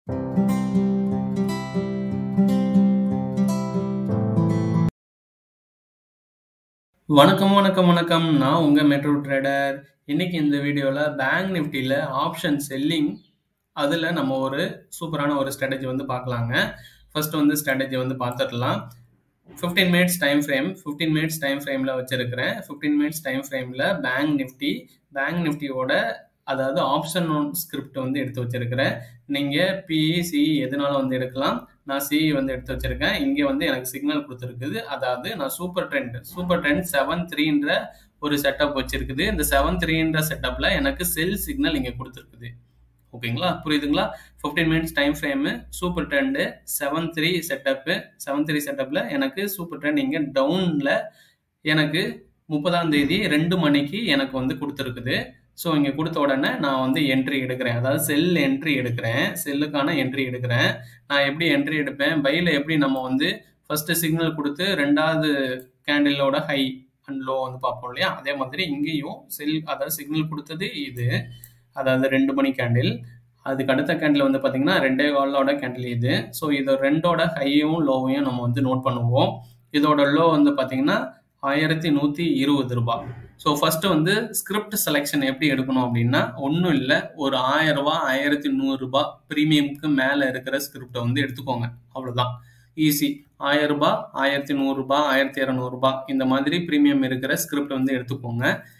வணக்கம், வணக்கம், வணக்கம். நான் உங்க மெட்ரோ ட்ரேடர். இன்னைக்கு இந்த வீடியோல பேங்க் நிஃப்டில ஆப்ஷன் செல்லிங் அதுல நம்ம ஒரு சூப்பரான ஒரு ஸ்ட்ராட்டஜி வந்து பார்க்கலாங்க. ஃபர்ஸ்ட் வந்து ஸ்ட்ராட்டஜி வந்து பார்த்துடலாம். 15 minutes time frame 15 minutes time ஃப்ரேம்ல வச்சிருக்கிறேன். 15 மினிட்ஸ் டைம் ஃப்ரேம்ல பேங்க் நிஃப்டி பேங்க் நிஃப்டியோட அதாவது ஆப்ஷன் ஸ்கிரிப்ட் வந்து எடுத்து வச்சிருக்கிறேன். நீங்க பிஇ, சிஇ எதுனாலும் வந்து எடுக்கலாம். நான் சிஇ வந்து எடுத்து வச்சிருக்கேன். இங்க வந்து எனக்கு சிக்னல் குடுத்திருக்குது. அதாவது நான் சூப்பர் ட்ரெண்ட் சூப்பர் ட்ரெண்ட் 7-3ன்ற ஒரு செட்டப் வச்சிருக்குது. இந்த 7-3ன்ற செட்டப்ல எனக்கு செல் சிக்னல் இங்க குடுத்திருக்குது. ஓகேங்களா? புரியுதுங்களா? 15 minutes time frame super trend 7-3 setup 7-3 செட்டப்ல எனக்கு சூப்பர் ட்ரெண்ட் இங்க டவுன்ல எனக்கு 30ஆம் தேதி 2 மணிக்கு எனக்கு வந்து குடுத்திருக்குது. ஸோ இங்க குடுத்த உடனே நான் வந்து என்ட்ரி எடுக்கிறேன். அதாவது செல் என்ட்ரி எடுக்கிறேன். செல்லுக்கான என்ட்ரி எடுக்கிறேன். நான் எப்படி என்ட்ரி எடுப்பேன்? பைல எப்படி நம்ம வந்து ஃபர்ஸ்ட் சிக்னல் குடுத்து 2வது கேண்டிலோட ஹை அண்ட் லோ வந்து பார்ப்போம் இல்லையா? அதே மாதிரி இங்கேயும் செல் அதாவது சிக்னல் குடுத்தது இது. அதாவது 2 மணி கேண்டில். அதுக்கு அடுத்த கேண்டில் வந்து பார்த்தீங்கன்னா 2.15ஓட கேண்டில் இது. ஸோ இது 2ஓட ஹையும், லோவையும் நம்ம வந்து நோட் பண்ணுவோம். இதோட லோ வந்து பார்த்தீங்கன்னா ரூ. 1120. ஸோ ஃபர்ஸ்ட் வந்து ஸ்கிரிப்ட் செலக்ஷன் எப்படி எடுக்கணும் அப்படின்னா, ஒண்ணும் இல்ல. ஒரு ரூ. 1000 ரூ. 1100 பிரீமியம்க்கு மேல இருக்கிற ஸ்கிரிப்ட்ட வந்து எடுத்துக்கோங்க. அவ்வளவுதான். ஈஸி. ரூ. 1000 ரூ. 1100 ரூ. 1200 இந்த மாதிரி பிரீமியம் இருக்கிற ஸ்கிரிப்ட் வந்து எடுத்துக்கோங்க.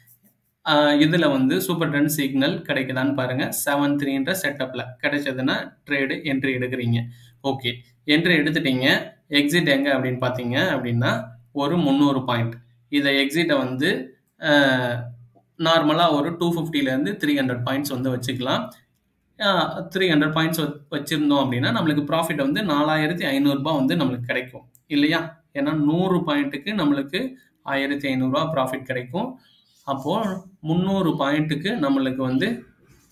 அ இதுல வந்து சூப்பர் ட்ரெண்ட் சிக்னல் கிடைக்குதான்னு பாருங்க. 7-3ன்ற செட்டப்ல கிடைச்சதுன்னா ட்ரேட் என்ட்ரி எடுக்குறீங்க. ஓகே. என்ட்ரி எடுத்துட்டீங்க. எக்ஸிட் எங்க அப்படின்னு பார்த்தீங்க அப்படின்னா, ஒரு 300 பாயிண்ட். இத எக்ஸிட்ட வந்து அ நார்மலா ஒரு 250லேருந்து 300 பாயிண்ட்ஸ் வந்து வச்சுக்கலாம். அ 300 பாயிண்ட்ஸ் வ வச்சிருந்தோம் அப்படின்னா, நம்மளுக்கு ப்ராஃபிட் வந்து ரூ. 4500 வந்து நம்மளுக்கு கிடைக்கும். இல்லையா? ஏன்னா 100 பாயிண்ட்க்கு நம்மளுக்கு ரூ. 1500 ப்ராஃபிட் கிடைக்கும். அப்போ 300 பாயிண்ட்க்கு நம்மளுக்கு வந்து ரூ.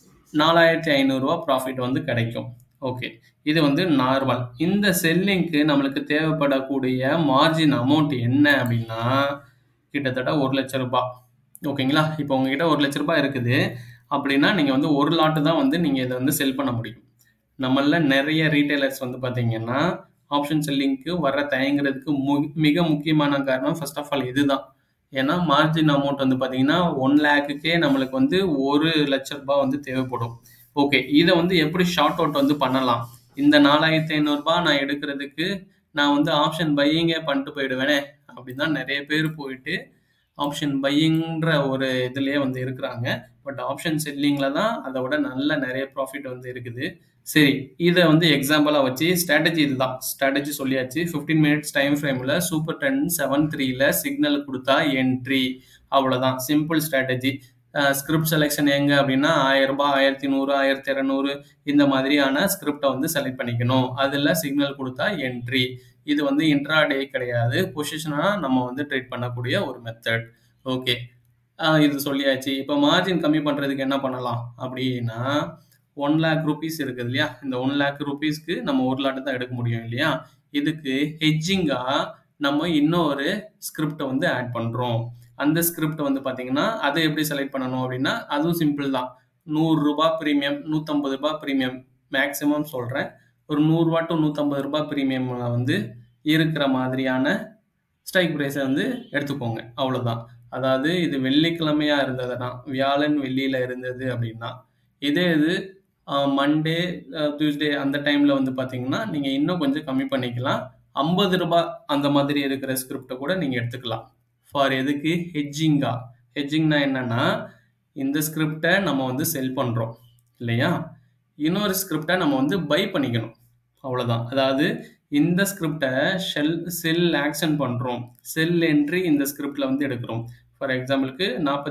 4500 ப்ராஃபிட் வந்து கிடைக்கும். ஓகே. இது வந்து நார்மல். இந்த செல்லிங்க்கு நம்மளுக்கு தேவைப்படக்கூடிய மார்ஜின் அமௌண்ட் என்ன அப்படின்னா, கிட்டத்தட்ட ரூ. 1,00,000 ஓகேங்களா? இப்போ உங்ககிட்ட ரூ. 1,00,000 இருக்குது. அப்படின்னா நீங்க வந்து 1 லாட் தான் வந்து நீங்க இத வந்து செல் பண்ண முடியும். நம்மள்ல நெறைய ரீட்டெய்லர்ஸ் வந்து பார்த்தீங்கன்னா, ஆப்ஷன் செல்லிங்க்கு வர தயங்குறதுக்கு மு மிக முக்கியமான காரணம் ஃபர்ஸ்ட் ஆஃப் ஆல் இதுதான். ஏன்னா மார்ஜின் அமௌண்ட் வந்து பார்த்தீங்கன்னா, 1,00,000க்கே நம்மளுக்கு வந்து ரூ. 1,00,000 வந்து தேவைப்படும். ஓகே. இத வந்து எப்படி ஷார்ட் அவுட் வந்து பண்ணலாம்? இந்த ரூ. 4,500 நான் எடுக்கிறதுக்கு நான் வந்து ஆப்ஷன் பையிங்கே பண்ணிட்டு போயிடுவேனே! அப்படின்னு தான் நெறைய பேர் போயிட்டு ஆப்ஷன் பையிங்ன்ற ஒரு இதுலயே வந்து இருக்கிறாங்க. பட் ஆப்ஷன் செல்லிங்ல தான் அத விட நல்ல நெறைய ப்ராஃபிட் வந்து இருக்குது. சரி. இத வந்து எக்ஸாம்பிளா வச்சு ஸ்ட்ராட்டஜி இதுதான். ஸ்ட்ராட்டஜி சொல்லியாச்சு. 15 மினிட்ஸ் டைம் ஃப்ரேம்ல சூப்பர் ட்ரெண்ட் 7-3ல சிக்னல் குடுத்தா என்ட்ரி. அவ்வளவுதான். Simple strategy. அ ஸ்கிரிப்ட் செலக்ஷன் எங்க அப்படின்னா, ரூ. 1000 1100 1200 இந்த மாதிரியான ஸ்கிரிப்ட்ட வந்து செலக்ட் பண்ணிக்கணும். அதுல சிக்னல் குடுத்தா என்ட்ரி. இது வந்து இன்ட்ராடே கிடையாது. பொசிஷனா நம்ம வந்து ட்ரேட் பண்ணக்கூடிய ஒரு மெத்தட். ஓகே. அ இது சொல்லியாச்சு. இப்ப மார்ஜின் கம்மி பண்றதுக்கு என்ன பண்ணலாம்? அப்படின்னா, ரூ. 1,00,000 இருக்குது இல்லையா? இந்த ரூ. 1,00,000க்கு நம்ம 1 லாட் தான் எடுக்க முடியும் இல்லையா? இதுக்கு ஹெட்ஜிங்கா நம்ம இன்னொரு ஸ்கிரிப்ட்ட வந்து ஆட் பண்றோம். அந்த ஸ்கிரிப்ட் வந்து பார்த்தீங்கன்னா, அத எப்படி செலக்ட் பண்ணணும் அப்படின்னா, அதுவும் சிம்பிள் தான். ரூ. 100 பிரீமியம், ரூ. 150 பிரீமியம் மேக்ஸிமம் சொல்றேன். ஒரு ரூ. 100 டூ ரூ. 150 பிரீமியம்ல வந்து இருக்கிற மாதிரியான ஸ்ட்ரைக் பிரைஸ வந்து எடுத்துக்கோங்க. அவ்வளவுதான். அதாவது இது வெள்ளிக்கிழமையா இருந்ததுன்னா, வியாழன், வெள்ளியில இருந்தது அப்படின்னா, இதே இது அ மண்டே, அ டியூஸ்டே அந்த டைம்ல வந்து பார்த்தீங்கன்னா, நீங்க இன்னும் கொஞ்சம் கம்மி பண்ணிக்கலாம். ரூ. 50 அந்த மாதிரி இருக்கிற ஸ்கிரிப்ட்ட கூட நீங்க எடுத்துக்கலாம். ஃபார் எதுக்கு? ஹெட்ஜிங்கா. ஹெட்ஜிங்னா என்னன்னா, இந்த ஸ்கிரிப்ட்ட நம்ம வந்து செல் பண்றோம். இல்லையா? இன்னொரு ஸ்கிரிப்ட்ட நம்ம வந்து பை பண்ணிக்கணும். அவ்வளவுதான். அதாவது இந்த ஸ்கிரிப்ட்ட ஷெல் செல் ஆக்ஷன் பண்றோம். செல் என்ட்ரி இந்த ஸ்கிரிப்ட்ல வந்து எடுக்கிறோம். ஃபார் எக்ஸாம்பிள்க்கு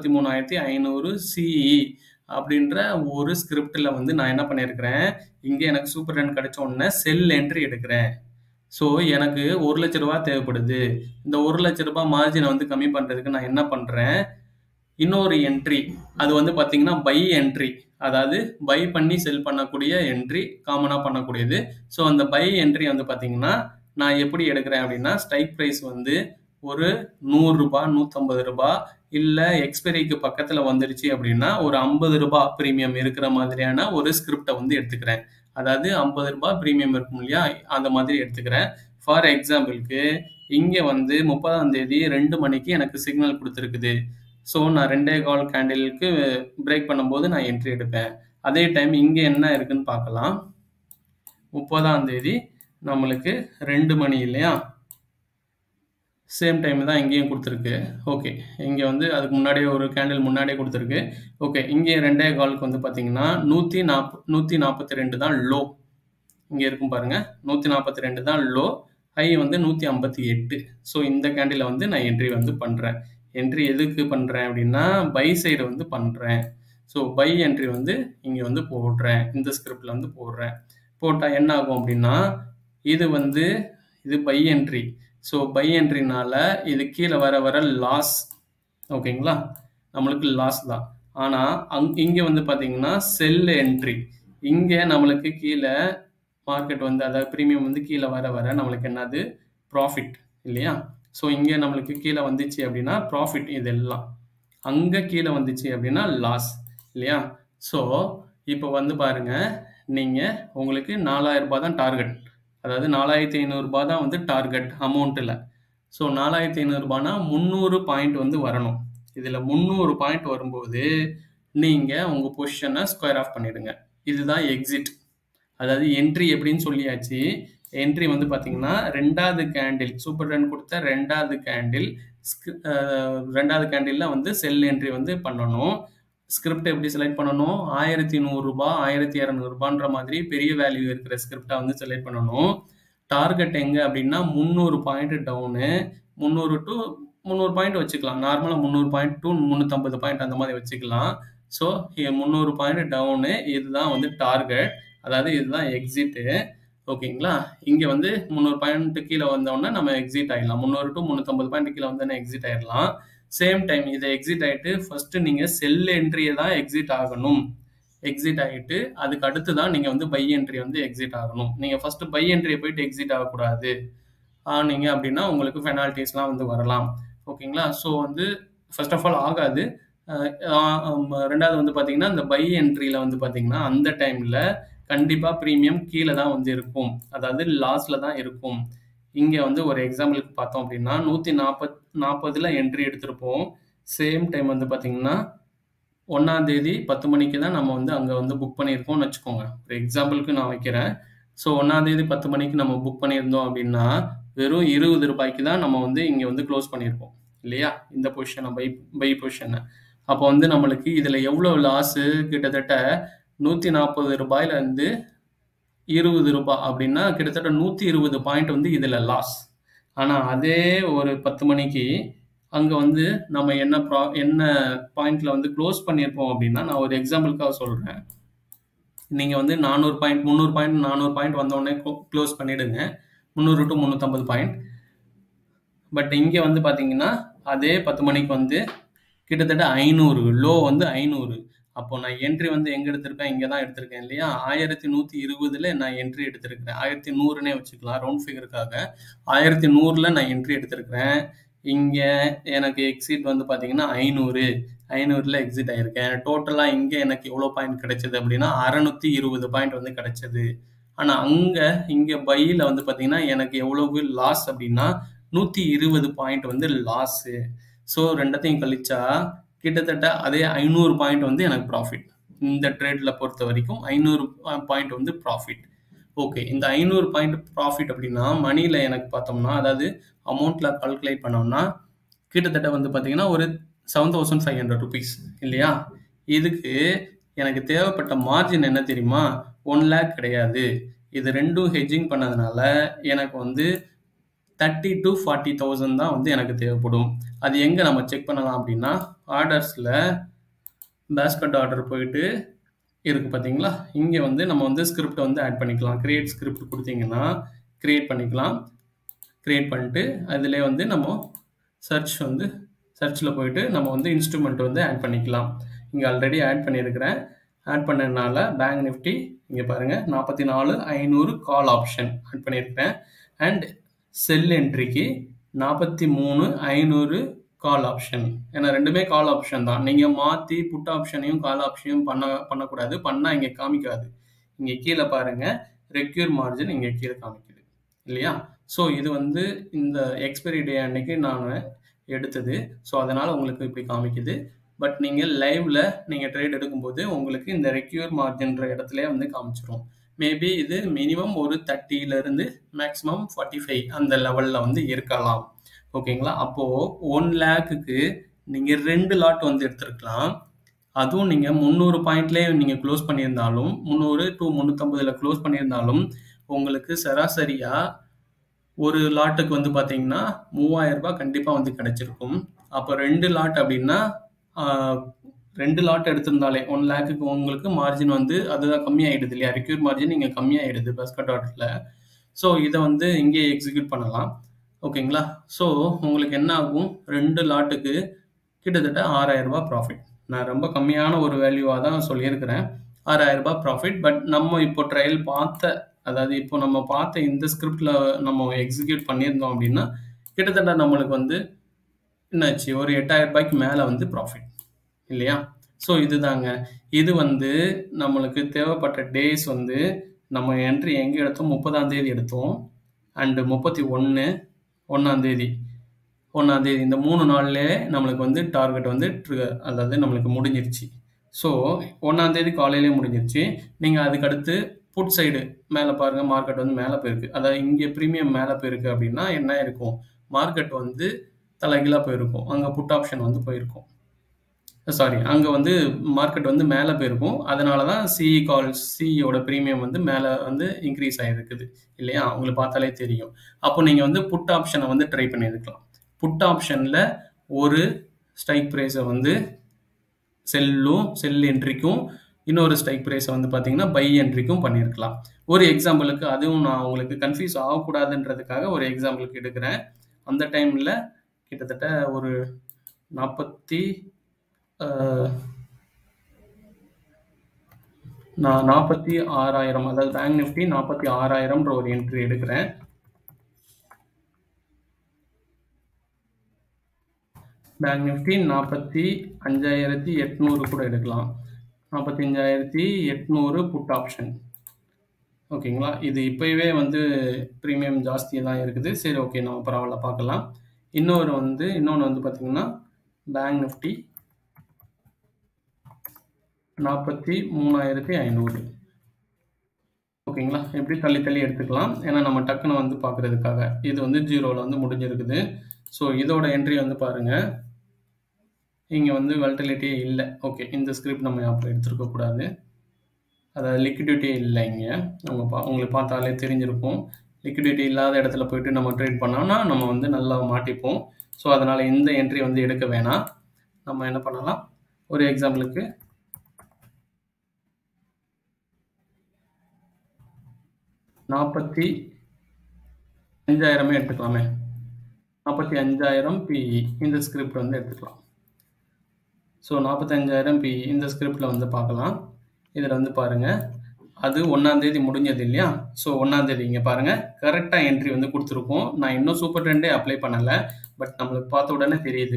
43,500 சிஇ அப்படின்ற ஒரு ஸ்கிரிப்ட்ல வந்து நான் என்ன பண்ணியிருக்கிறேன், இங்க எனக்கு சூப்பர் ட்ரெண்ட் கிடைச்ச உடனே செல் என்ட்ரி எடுக்கிறேன். ஸோ எனக்கு ரூ. 1,00,000 தேவைப்படுது. இந்த ரூ. 1,00,000 மார்ஜின வந்து கம்மி பண்றதுக்கு நான் என்ன பண்றேன், இன்னொரு என்ட்ரி. அது வந்து பார்த்தீங்கன்னா, பை என்ட்ரி. அதாவது பை பண்ணி செல் பண்ணக்கூடிய என்ட்ரி காமனா பண்ணக்கூடியது. ஸோ அந்த பை என்ட்ரி வந்து பார்த்தீங்கன்னா, நான் எப்படி எடுக்கிறேன் அப்படின்னா, ஸ்ட்ரைக் பிரைஸ் வந்து ஒரு ரூ. 100 ரூ. 150 இல்ல எக்ஸ்பைரிக்கு பக்கத்துல வந்துருச்சு அப்படின்னா, ஒரு ரூ. 50 பிரீமியம் இருக்கிற மாதிரியான ஒரு ஸ்கிரிப்ட்ட வந்து எடுத்துக்கிறேன். அதாவது ரூ. 50 பிரீமியம் இருக்கும் இல்லையா? அந்த மாதிரி எடுத்துக்கிறேன். ஃபார் எக்ஸாம்பிள்க்கு இங்க வந்து 30ஆம் தேதி 2 மணிக்கு எனக்கு சிக்னல் குடுத்திருக்குது. ஸோ நான் 2 1/4 கேண்டிலுக்கு பிரேக் பண்ணும்போது நான் என்ட்ரி எடுப்பேன். அதே டைம் இங்க என்ன இருக்குன்னு பார்க்கலாம். 30ஆம் தேதி நம்மளுக்கு 2 மணி இல்லையா? சேம் டைம் தான் இங்கேயும் குடுத்திருக்கு. ஓகே. இங்க வந்து அதுக்கு முன்னாடியே ஒரு கேண்டில் முன்னாடியே குடுத்திருக்கு. ஓகே. இங்க 2 1/4க்கு வந்து பார்த்தீங்கன்னா, 140 142 தான் லோ. இங்க இருக்கும் பாருங்க. 142 தான் லோ. ஹை வந்து 158. ஸோ இந்த கேண்டில்ல வந்து நான் என்ட்ரி வந்து பண்றேன். என்ட்ரி எதுக்கு பண்றேன் அப்படின்னா, பை சைடு வந்து பண்றேன். ஸோ பை என்ட்ரி வந்து இங்க வந்து போடுறேன். இந்த ஸ்கிரிப்ட்ல வந்து போடுறேன். போட்டா என்ன ஆகும் அப்படின்னா, இது வந்து இது பை என்ட்ரி. ஸோ பை என்ட்ரினால இது கீழ வர வர லாஸ். ஓகேங்களா? நம்மளுக்கு லாஸ் தான். ஆனா அங் இங்க வந்து பார்த்தீங்கன்னா, செல் என்ட்ரி. இங்க நம்மளுக்கு கீழ மார்க்கெட் வந்து அதாவது பிரீமியம் வந்து கீழ வர வர நம்மளுக்கு என்னது? ப்ராஃபிட் இல்லையா? ஸோ இங்க நம்மளுக்கு கீழ வந்துச்சு அப்படின்னா, ப்ராஃபிட் இதெல்லாம். அங்க கீழ வந்துச்சு அப்படின்னா லாஸ் இல்லையா? ஸோ இப்போ வந்து பாருங்க, நீங்க உங்களுக்கு ரூ. 4000 தான் டார்கெட். அதாவது ரூ. 4500 தான் வந்து டார்கெட் அமௌண்ட்ல. ஸோ ரூ. 4500னா 300 பாயிண்ட் வந்து வரணும். இதுல 300 பாயிண்ட் வரும்போது, நீங்க உங்க பொசிஷன ஸ்கொயர் ஆஃப் பண்ணிடுங்க. இதுதான் எக்ஸிட். அதாவது என்ட்ரி எப்படின்னு சொல்லியாச்சு. என்ட்ரி வந்து பார்த்தீங்கன்னா, 2வது கேண்டில் சூப்பர் ட்ரெண்ட் குடுத்த 2வது கேண்டில் ஸ்க் அ 2வது கேண்டில்ல வந்து செல் என்ட்ரி வந்து பண்ணணும். ஸ்கிரிப்ட் எப்படி செலக்ட் பண்ணணும்? ரூ. 1100 ரூ. 1200ன்ற மாதிரி பெரிய வேல்யூ இருக்கிற ஸ்கிரிப்ட்டா வந்து செலக்ட் பண்ணணும். டார்கெட் எங்க அப்படின்னா 300 பாயிண்ட் டவுனு. 300 டூ 300 பாயிண்ட் வச்சுக்கலாம். நார்மலா 300 பாயிண்ட் டூ 350 பாயிண்ட் அந்த மாதிரி வச்சுக்கலாம். So 300 point down. இதுதான் வந்து டார்கெட். அதாவது இதுதான் எக்ஸிட்டு. ஓகேங்களா? இங்க வந்து 300 பாயிண்ட் கீழ வந்தோனே நம்ம எக்ஸிட் ஆயிடலாம். 300 டூ 350 பாயிண்ட் கீழ வந்தோனே எக்ஸிட் ஆயிரலாம். சேம் டைம் இத எக்ஸிட் ஆயிட்டு ஃபர்ஸ்ட் நீங்க செல் என்ட்ரிய தான் எக்ஸிட் ஆகணும். எக்ஸிட் ஆயிட்டு அதுக்கு அடுத்து தான் நீங்க வந்து பை என்ட்ரி வந்து எக்ஸிட் ஆகணும். நீங்க ஃபர்ஸ்ட் பை என்ட்ரிய போயிட்டு எக்ஸிட் ஆகக்கூடாது. ஆனீங்க அப்படின்னா உங்களுக்கு பெனால்டீஸ்லாம் வந்து வரலாம். ஓகேங்களா? ஸோ வந்து ஃபர்ஸ்ட் ஆஃப் ஆல் ஆகாது. அ ஆ அம் 2வது வந்து பார்த்தீங்கன்னா, இந்த பை என்ட்ரில வந்து பார்த்தீங்கன்னா, அந்த டைம்ல கண்டிப்பா பிரீமியம் கீழ தான் வந்து இருக்கும். அதாவது லாஸ்ல தான் இருக்கும். இங்க வந்து ஒரு எக்ஸாம்பிளுக்கு பார்த்தோம் அப்படின்னா, 140 40ல என்ட்ரி எடுத்திருப்போம். சேம் டைம் வந்து பார்த்தீங்கன்னா, 1ஆம் தேதி 10 மணிக்கு தான் நம்ம வந்து அங்க வந்து புக் பண்ணியிருக்கோம்னு வச்சுக்கோங்க. ஒரு எக்ஸாம்பிளுக்கு நான் வைக்கிறேன். ஸோ 1ஆம் தேதி 10 மணிக்கு நம்ம புக் பண்ணியிருந்தோம் அப்படின்னா, வெறும் ரூ. 20க்கு தான் நம்ம வந்து இங்க வந்து குளோஸ் பண்ணியிருப்போம். இல்லையா? இந்த பொசிஷன பை பை பொசிஷன. அப்போ வந்து நம்மளுக்கு இதுல எவ்வளோ லாஸு? கிட்டத்தட்ட ரூ. 140ல இருந்து ரூ. 20 அப்படின்னா கிட்டத்தட்ட 120 பாயிண்ட் வந்து இதுல லாஸ். ஆனா அதே ஒரு 10 மணிக்கு அங்க வந்து நம்ம என்ன ப்ரா என்ன பாயிண்ட்ல வந்து குளோஸ் பண்ணியிருப்போம் அப்படின்னா, நான் ஒரு எக்ஸாம்பிளுக்காக சொல்றேன். நீங்க வந்து 400 பாயிண்ட் 300 பாயிண்ட் 400 பாயிண்ட் வந்தோனே கு குளோஸ் பண்ணிடுங்க. 300 டூ 350 பாயிண்ட். பட் இங்க வந்து பார்த்தீங்கன்னா, அதே 10 மணிக்கு வந்து கிட்டத்தட்ட 500 லோ வந்து 500. அப்போ நான் என்ட்ரி வந்து எங்க எடுத்திருப்பேன்? இங்க தான் எடுத்திருக்கேன் இல்லையா? 1120ல நான் என்ட்ரி எடுத்திருக்கிறேன். 1100ன்னே வச்சுக்கலாம் ரவுண்ட் ஃபிகருக்காக. 1100ல நான் என்ட்ரி எடுத்திருக்கிறேன். இங்க எனக்கு எக்ஸிட் வந்து பார்த்தீங்கன்னா 500. 500ல எக்ஸிட் ஆயிருக்கேன். டோட்டலா இங்க எனக்கு எவ்வளோ பாயிண்ட் கிடைச்சது அப்படின்னா, 620 பாயிண்ட் வந்து கிடைச்சது. ஆனா அங்க இங்க பைல வந்து பார்த்தீங்கன்னா, எனக்கு எவ்வளவு லாஸ் அப்படின்னா, 120 பாயிண்ட் வந்து லாஸு. ஸோ 2த்தையும் கழிச்சா கிட்டத்தட்ட அதே 500 பாயிண்ட் வந்து எனக்கு ப்ராஃபிட். இந்த ட்ரேட்ல பொறுத்தவரைக்கும் 500 பா பாயிண்ட் வந்து ப்ராஃபிட். ஓகே. இந்த 500 பாயிண்ட் ப்ராஃபிட் அப்படின்னா, மணில எனக்கு பார்த்தோம்னா, அதாவது அமௌண்ட்ல கால்குலேட் பண்ணோம்னா, கிட்டத்தட்ட வந்து பார்த்தீங்கன்னா, ஒரு ரூ. 7500 இல்லையா? இதுக்கு எனக்கு தேவைப்பட்ட மார்ஜின் என்ன தெரியுமா? 1,00,000 கிடையாது. இது 2ம் ஹெட்ஜிங் பண்ணதுனால எனக்கு வந்து 30,000-40,000 தான் வந்து எனக்கு தேவைப்படும். அது எங்க நம்ம செக் பண்ணலாம் அப்படின்னா, ஆர்டர்ஸ்ல பேஸ்கெட் ஆர்டர் போயிட்டு இருக்கு பார்த்தீங்களா? இங்க வந்து நம்ம வந்து ஸ்கிரிப்ட் வந்து ஆட் பண்ணிக்கலாம். கிரியேட் ஸ்கிரிப்ட் குடுத்தீங்கன்னா, கிரியேட் பண்ணிக்கலாம். கிரியேட் பண்ணிட்டு அதிலயே வந்து நம்ம சர்ச் வந்து சர்ச்ல போயிட்டு நம்ம வந்து இன்ஸ்ட்ருமென்ட் வந்து ஆட் பண்ணிக்கலாம். இங்க ஆல்ரெடி ஆட் பண்ணியிருக்கிறேன். ஆட் பண்ணதுனால பேங்க் நிஃப்டி இங்க பாருங்க 44,500 கால் ஆப்ஷன் ஆட் பண்ணியிருக்கிறேன். அண்ட் செல் என்ட்ரிக்கு 43,500 கால் ஆப்ஷன். ஏன்னா 2மே கால் ஆப்ஷன் தான். நீங்க மாத்தி புட் ஆப்ஷனையும், கால் ஆப்ஷனையும் பண்ண பண்ணக்கூடாது. பண்ணா இங்க காமிக்காது. இங்க கீழ பாருங்க ரெக்யூர் மார்ஜின் இங்க கீழ காமிக்குது. இல்லையா? ஸோ இது வந்து இந்த எக்ஸ்பைரி டே அன்னைக்கு நானு எடுத்தது. ஸோ அதனால உங்களுக்கு இப்படி காமிக்குது. பட் நீங்க லைவ்ல நீங்க ட்ரேட் எடுக்கும்போது உங்களுக்கு இந்த ரெக்யூர் மார்ஜின்ற இடத்திலேயே வந்து காமிச்சுரும். மேபி இது மினிமம் ஒரு 30லிருந்து மேக்ஸிமம் 45 அந்த லெவல்ல வந்து இருக்கலாம். ஓகேங்களா? அப்போ 1,00,000க்கு நீங்க 2 லாட் வந்து எடுத்திருக்கலாம். அதுவும் நீங்க 300 பாயிண்ட்லயே நீங்க குளோஸ் பண்ணியிருந்தாலும் 300 டூ 350ல குளோஸ் பண்ணியிருந்தாலும் உங்களுக்கு சராசரியா ஒரு லாட்டுக்கு வந்து பார்த்தீங்கன்னா, ரூ. 3000 கண்டிப்பா வந்து கிடைச்சிருக்கும். அப்ப 2 லாட் அப்படின்னா, ஆ 2 லாட் எடுத்திருந்தாலே 1,00,000க்கு உங்களுக்கு மார்ஜின் வந்து அதுதான் கம்மியாயிடுது இல்லையா? ரெக்யூர் மார்ஜின் இங்க கம்மியாயிடுது பஸ்கட் ஆர்டர்ல. ஸோ இத வந்து இங்கேயே எக்ஸிக்யூட் பண்ணலாம். ஓகேங்களா? ஸோ உங்களுக்கு என்ன ஆகும்? 2 லாட்டுக்கு கிட்டத்தட்ட ரூ. 6,000 ப்ராஃபிட். நான் ரொம்ப கம்மியான ஒரு வேல்யூவா தான் சொல்லியிருக்கிறேன். ரூ. 6,000 ப்ராஃபிட். பட் நம்ம இப்போ ட்ரையல் பார்த்த அதாவது இப்போ நம்ம பார்த்த இந்த ஸ்கிரிப்ட்ல நம்ம எக்ஸிக்யூட் பண்ணியிருந்தோம் அப்படின்னா, கிட்டத்தட்ட நம்மளுக்கு வந்து என்னாச்சு? ஒரு ரூ. 8,000க்கு மேல வந்து ப்ராஃபிட். இல்லையா? ஸோ இதுதாங்க. இது வந்து நம்மளுக்கு தேவைப்பட்ட டேஸ் வந்து நம்ம என்ட்ரி எங்க எடுத்தோம்? 30ஆம் தேதி எடுத்தோம். அண்ட் 31 1ஆம் தேதி 1ஆம் தேதி இந்த 3 நாள்லயே நம்மளுக்கு வந்து டார்கெட் வந்து ட்ரிகர் அதாவது நம்மளுக்கு முடிஞ்சிருச்சு. ஸோ 1ஆம் தேதி காலையிலேயே முடிஞ்சிருச்சு. நீங்க அதுக்கு அடுத்து புட் சைடு மேல பாருங்க மார்க்கெட் வந்து மேல போயிருக்கு. அதாவது இங்க பிரீமியம் மேல போயிருக்கு அப்படின்னா என்ன இருக்கும்? மார்க்கெட் வந்து தலைகீழா போயிருக்கும். அங்க புட் ஆப்ஷன் வந்து போயிருக்கும். சாரி அங்க வந்து மார்க்கெட் வந்து மேல போயிருக்கும். அதனால தான் சிஇ கால்ஸ் சிஇயோட பிரீமியம் வந்து மேல வந்து இன்கிரீஸ் ஆயிருக்குது. இல்லையா? உங்களுக்கு பார்த்தாலே தெரியும். அப்போ நீங்க வந்து புட் ஆப்ஷன வந்து ட்ரை பண்ணியிருக்கலாம். புட் ஆப்ஷன்ல ஒரு ஸ்ட்ரைக் பிரைஸ வந்து செல்லும் செல் என்ட்ரிக்கும் இன்னொரு ஸ்ட்ரைக் பிரைஸ வந்து பார்த்தீங்கன்னா, பை என்ட்ரிக்கும் பண்ணியிருக்கலாம். ஒரு எக்ஸாம்பிளுக்கு அதுவும் நான் உங்களுக்கு கன்ஃப்யூஸ் ஆகக்கூடாதுன்றதுக்காக ஒரு எக்ஸாம்பிளுக்கு எடுக்கிறேன். அந்த டைம்ல கிட்டத்தட்ட ஒரு 40 ஆ நான் 46,000 அதாவது பேங்க் நிஃப்டி 46,000ன்ற ஒரு என்ட்ரி எடுக்கிறேன். பேங்க் நிஃப்டி 45,800 கூட எடுக்கலாம். 45,800 புட் ஆப்ஷன். ஓகேங்களா? இது இப்பவே வந்து பிரீமியம் ஜாஸ்தியா தான் இருக்குது. சரி ஓகே நம்ம பரவால்ல பார்க்கலாம். இன்னொரு வந்து இன்னொன்னு வந்து பார்த்தீங்கன்னா, பேங்க் நிஃப்டி 43,500 ஓகேங்களா? இப்படி தள்ளி தள்ளி எடுத்துக்கலாம். ஏன்னா நம்ம டக்குனு வந்து பார்க்கிறதுக்காக. இது வந்து 0ல வந்து முடிஞ்சிருக்குது. ஸோ இதோட என்ட்ரி வந்து பாருங்க. இங்க வந்து வாலட்டிலிட்டியே இல்ல. ஓகே இந்த ஸ்கிரிப்ட் நம்ம அப்ப எடுத்திருக்க கூடாது. அதாவது லிக்விடிட்டியே இல்ல இங்க. உங்க பா உங்களுக்கு பார்த்தாலே தெரிஞ்சிருக்கும். லிக்விடிட்டி இல்லாத இடத்துல போயிட்டு நம்ம ட்ரேட் பண்ணோம்னா, நம்ம வந்து நல்லா மாட்டிப்போம். ஸோ அதனால இந்த என்ட்ரி வந்து எடுக்க வேணாம். நம்ம என்ன பண்ணலாம்? ஒரு எக்ஸாம்பிளுக்கு நாற்பத்தி 5000மே எடுத்துக்கலாமே. 45,000 பிஇ இந்த ஸ்கிரிப்ட் வந்து எடுத்துக்கலாம். ஸோ 45,000 பிஇ இந்த ஸ்கிரிப்ட்ல வந்து பார்க்கலாம். இதுல வந்து பாருங்க. அது 1ஆம் தேதி முடிஞ்சது இல்லையா? ஸோ 1ஆம் தேதி இங்க பாருங்க. கரெக்ட்டா என்ட்ரி வந்து குடுத்திருக்கோம். நான் இன்னும் சூப்பர் ட்ரெண்டே அப்ளை பண்ணல. பட் நம்மளுக்கு பார்த்த உடனே தெரியுது.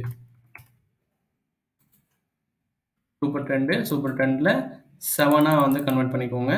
சூப்பர் ட்ரெண்ட் சூப்பர் ட்ரெண்ட்ல 7ஆ வந்து கன்வெர்ட் பண்ணிக்கோங்க.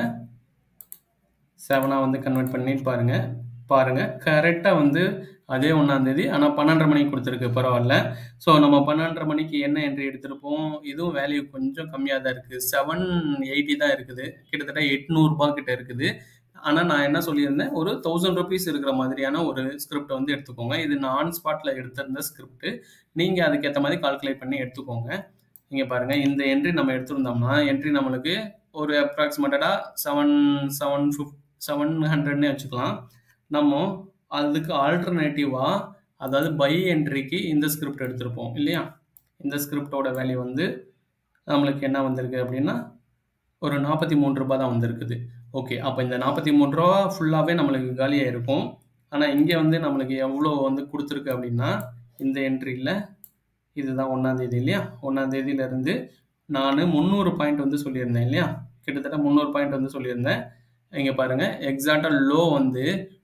7ஆ வந்து கன்வெர்ட் பண்ணி பாருங்க. பாருங்க. கரெக்ட்டா வந்து அதே 1ஆம் தேதி. ஆனா 12:30 மணிக்கு குடுத்திருக்கு பரவால்ல. ஸோ நம்ம 12:30 மணிக்கு என்ன என்ட்ரி எடுத்திருப்போம்? இதுவும் வேல்யூ கொஞ்சம் கம்மியா தான் இருக்கு. 780 தான் இருக்குது. கிட்டத்தட்ட ரூ. 800 கிட்ட இருக்குது. ஆனா நான் என்ன சொல்லியிருந்தேன்? ஒரு ரூ. 1000 இருக்கிற மாதிரியான ஒரு ஸ்கிரிப்ட் வந்து எடுத்துக்கோங்க. இது நான் ஆன் ஸ்பாட்ல எடுத்திருந்த ஸ்கிரிப்ட். நீங்க அதுக்கேத்த மாரி கால்குலேட் பண்ணி எடுத்துக்கோங்க. இங்க பாருங்க. இந்த என்ட்ரி நம்ம எடுத்திருந்தோம்னா, என்ட்ரி நம்மளுக்கு ஒரு அப்ராக்ஸிமேட்டடா 7 7 ஃபிஃப் 700ன்னே வச்சுக்கலாம். நம்ம அதுக்கு ஆல்டர்னேட்டிவா அதாவது பை என்ட்ரிக்கு இந்த ஸ்கிரிப்ட் எடுத்திருப்போம் இல்லையா? இந்த ஸ்கிரிப்ட்டோட வேல்யூ வந்து நம்மளுக்கு என்ன வந்திருக்கு அப்படின்னா, ஒரு ரூ. 43 தான் வந்திருக்குது. ஓகே. அப்ப இந்த ரூ. 43 ஃபுல்லாவே நம்மளுக்கு காலியாயிருக்கும். ஆனா இங்க வந்து நம்மளுக்கு எவ்வளோ வந்து குடுத்திருக்கு அப்படின்னா, இந்த என்ட்ரில இதுதான் 1ஆம் தேதி இல்லையா? 1ஆம் தேதியிலிருந்து நானு 300 பாயிண்ட் வந்து சொல்லியிருந்தேன் இல்லையா? கிட்டத்தட்ட 300 பாயிண்ட் வந்து சொல்லியிருந்தேன். இங்க பாருங்க. எக்ஸாக்ட்டா லோ வந்து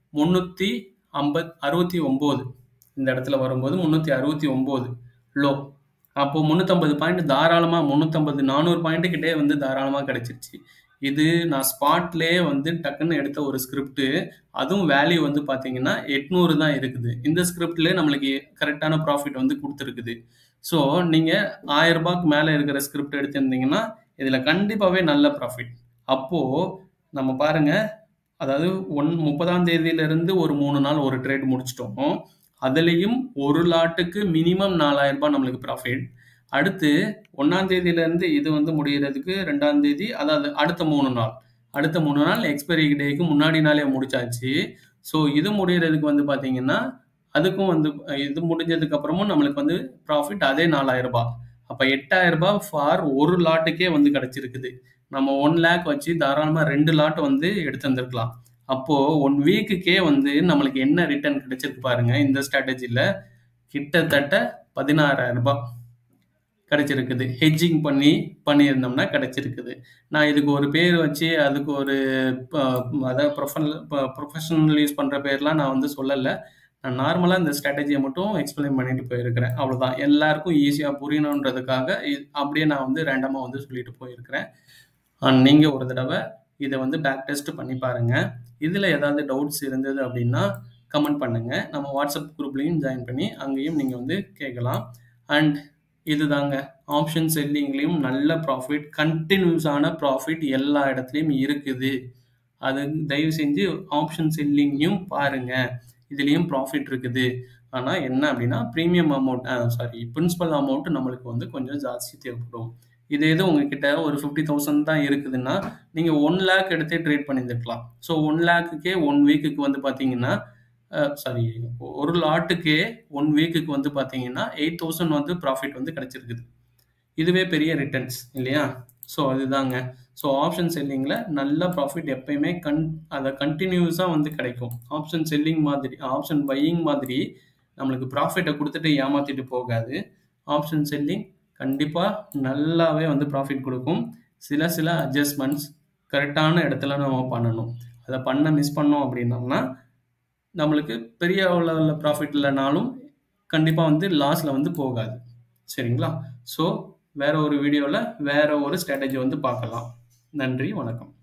350 69 இந்த இடத்துல வரும்போது 369 லோ. அப்போ 350 பாயிண்ட் தாராளமா 350 400 பாயிண்ட் கிட்டயே வந்து தாராளமா கிடைச்சிருச்சு. இது நான் ஸ்பாட்லயே வந்து டக்குன்னு எடுத்த ஒரு ஸ்கிரிப்ட் அதுவும் வேல்யூ வந்து பாத்தீங்கன்னா எட்நூறு தான் இருக்குது இந்த ஸ்கிரிப்ட்ல நம்மளுக்கு கரெக்டான ப்ராஃபிட் வந்து கொடுத்துருக்குது ஸோ நீங்க ஆயிரம் ரூபாய்க்கு மேல இருக்கிற ஸ்கிரிப்ட் எடுத்திருந்தீங்கன்னா இதுல கண்டிப்பாவே நல்ல ப்ராஃபிட் அப்போ நம்ம பாருங்க அதாவது ஒன் முப்பதாம் தேதியில இருந்து ஒரு மூணு நாள் ஒரு ட்ரேட் முடிச்சிட்டோம் அதுலயும் ஒரு லாட்டுக்கு மினிமம் நாலாயிரம் ரூபாய் நம்மளுக்கு ப்ராஃபிட் அடுத்து ஒன்னாம் தேதியில இருந்து இது வந்து முடியறதுக்கு ரெண்டாம் தேதி அதாவது அடுத்த மூணு நாள் அடுத்த மூணு நாள் எக்ஸ்பைரி டேக்கு முன்னாடி நாளே முடிச்சாச்சு ஸோ இது முடியறதுக்கு வந்து பாத்தீங்கன்னா அதுக்கும் வந்து இது முடிஞ்சதுக்கு அப்புறமும் நம்மளுக்கு வந்து ப்ராஃபிட் அதே நாலாயிரம் ரூபாய் அப்ப எட்டாயிரம் ரூபாய் ஃபார் ஒரு லாட்டுக்கே வந்து கிடைச்சிருக்குது நம்ம ஒன் லேக் வச்சு தாராளமா ரெண்டு லாட் வந்து எடுத்து வந்திருக்கலாம் அப்போ ஒன் வீக்குக்கே வந்து நம்மளுக்கு என்ன ரிட்டர்ன் கிடைச்சிருக்கு பாருங்க இந்த ஸ்ட்ராட்டஜில கிட்டத்தட்ட பதினாறாயிரம் ரூபாய் கிடைச்சிருக்குது ஹெட்ஜிங் பண்ணி பண்ணியிருந்தோம்னா கிடைச்சிருக்குது நான் இதுக்கு ஒரு பேர் வச்சு அதுக்கு ஒரு அதாவது ப்ரொஃபனல் ப்ரொஃபஷனல் யூஸ் பண்ணுற பேர்லாம் நான் வந்து சொல்லலை நான் நார்மலாக இந்த ஸ்ட்ராட்டஜியை மட்டும் எக்ஸ்பிளைன் பண்ணிட்டு போயிருக்கிறேன் அவ்வளோதான் எல்லாருக்கும் ஈஸியாக புரியணுன்றதுக்காக அப்படியே நான் வந்து ரேண்டமாக வந்து சொல்லிட்டு போயிருக்கிறேன் நீங்கள் ஒரு தடவை இதை வந்து பேக் டெஸ்ட் பண்ணி பாருங்கள் இதில் ஏதாவது டவுட்ஸ் இருந்தது அப்படின்னா கமெண்ட் பண்ணுங்கள் நம்ம வாட்ஸ்அப் குரூப்லேயும் ஜாயின் பண்ணி அங்கேயும் நீங்கள் வந்து கேட்கலாம் அண்ட் இதுதாங்க ஆப்ஷன் செல்லிங்லேயும் நல்ல ப்ராஃபிட் கண்டினியூஸான ப்ராஃபிட் எல்லா இடத்துலையும் இருக்குது அது தயவு செஞ்சு ஆப்ஷன் செல்லிங்கையும் பாருங்கள் இதுலேயும் ப்ராஃபிட் இருக்குது ஆனால் என்ன அப்படின்னா premium amount sorry principal amount நம்மளுக்கு வந்து கொஞ்சம் ஜாஸ்தி தேவைப்படும் இது எது உங்ககிட்ட ஒரு ஃபிஃப்டி தௌசண்ட் தான் இருக்குதுன்னா நீங்கள் ஒன் லேக் எடுத்தே ட்ரேட் பண்ணியிருந்துருக்கலாம் ஸோ ஒன் லேக்குக்கே ஒன் வீக்குக்கு வந்து பார்த்தீங்கன்னா சாரி ஒரு லாட்டுக்கே ஒன் வீக்குக்கு வந்து பார்த்தீங்கன்னா எயிட் தௌசண்ட் வந்து ப்ராஃபிட் வந்து கிடைச்சிருக்குது இதுவே பெரிய ரிட்டர்ன்ஸ் இல்லையா ஸோ அதுதாங்க ஸோ ஆப்ஷன் செல்லிங்கில் நல்ல ப்ராஃபிட் எப்பயுமே கன் அதை கண்டினியூஸாக வந்து கிடைக்கும் ஆப்ஷன் செல்லிங் மாதிரி ஆப்ஷன் பையிங் மாதிரி நம்மளுக்கு ப்ராஃபிட்டை கொடுத்துட்டு ஏமாற்றிட்டு போகாது ஆப்ஷன் செல்லிங் கண்டிப்பாக நல்லாவே வந்து ப்ராஃபிட் கொடுக்கும் சில சில அட்ஜஸ்ட்மெண்ட்ஸ் கரெக்டான இடத்துல நம்ம பண்ணணும் அதை பண்ண மிஸ் பண்ணோம் அப்படின்னோம்னா நம்மளுக்கு பெரிய லெவலில் ப்ராஃபிட் இல்லைனாலும் கண்டிப்பாக வந்து லாஸில் வந்து போகாது சரிங்களா ஸோ வேற ஒரு வீடியோவில் வேற ஒரு ஸ்ட்ராட்டஜி வந்து பார்க்கலாம் நன்றி வணக்கம்